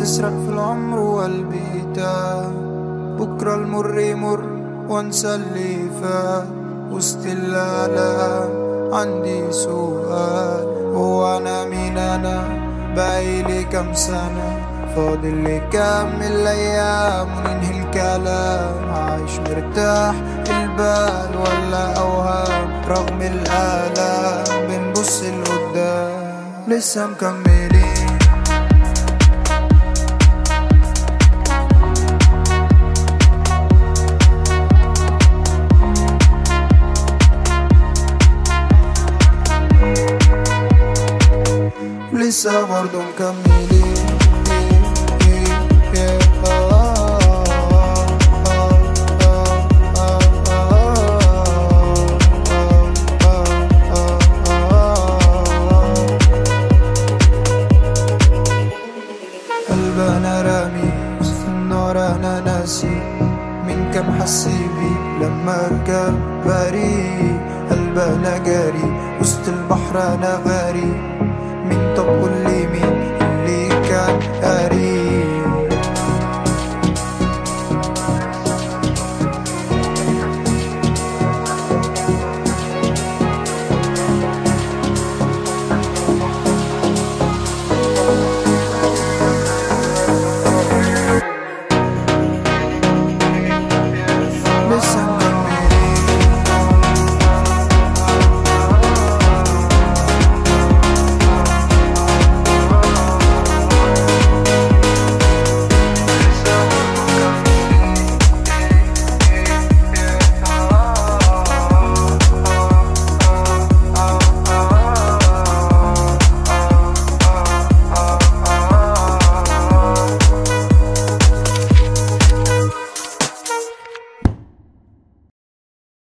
تسرق في العمر وقلبي تاه بكرة المر يمر وانسى اللي فات وسط الآلام عندي سؤال هو أنا مين أنا بقالي كام سنة فاضل لي كمل أيام وننهي الكلام عايش مرتاح البال ولا أوهام رغم الآلام بنبص لقدام لسه مكملين لسه برضه مكملين قلب انا رامي وسط النار انا ناسي من كم حس بي لما اركب بريء قلب انا جاري وسط البحر انا غاري